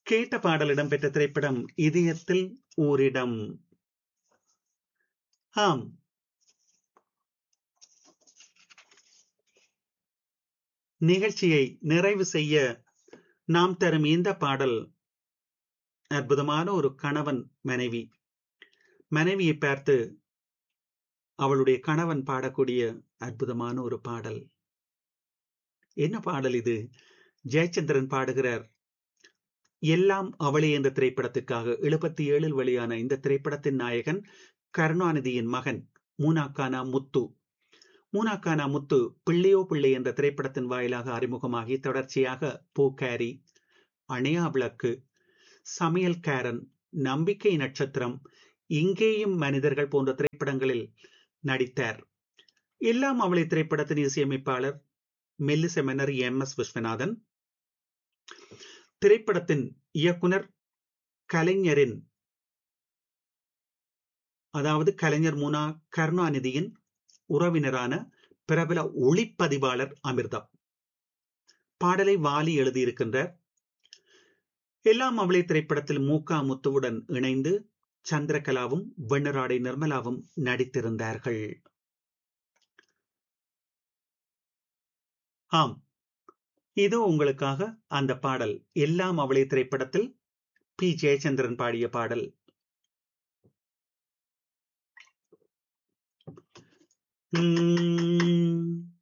கேட்ட பாடல் இடம்பெற்ற திரைப்படம் இதயத்தில் ஓரிடம் ஆம் நிகழ்ச்சியை நிறைவு செய்ய நாம் தரும் இந்த பாடல் அற்புதமான ஒரு கணவன் மனைவி மனைவியை பார்த்து அவளுடைய கணவன் பாடக்கூடிய அற்புதமான ஒரு பாடல் என்ன பாடல் இது ஜெயச்சந்திரன் பாடுகிறார் எல்லாம் அவளே என்ற திரைப்படத்திற்காக எழுபத்தி ஏழில் வெளியான இந்த திரைப்படத்தின் நாயகன் கருணாநிதியின் மகன் மூனாக்கானா முத்து மூனாக்கானா முத்து பிள்ளையோ பிள்ளை என்ற திரைப்படத்தின் வாயிலாக அறிமுகமாகி தொடர்ச்சியாக பூக்காரி அணையா விளக்கு சமையல்காரன் நம்பிக்கை நட்சத்திரம் இங்கேயும் மனிதர்கள் போன்ற திரைப்படங்களில் நடித்தார் எல்லாம் அவளை திரைப்படத்தின் இசையமைப்பாளர் மெல்லிச மன்னர் எம் எஸ் விஸ்வநாதன் திரைப்படத்தின் இயக்குனர் கலைஞரின் அதாவது கலைஞர் முனா கருணாநிதியின் உறவினரான பிரபல ஒளிப்பதிவாளர் அமிர்தா பாடலை வாலி எழுதியிருக்கின்றார் எல்லாம் அவளை திரைப்படத்தில் மூக்கா முத்துவுடன் இணைந்து சந்திரகலாவும் வெண்ணராடை நிர்மலாவும் நடித்திருந்தார்கள் ஆம் இது உங்களுக்காக அந்த பாடல் எல்லாம் அவளை திரைப்படத்தில் பி ஜெயச்சந்திரன் பாடிய பாடல் உம்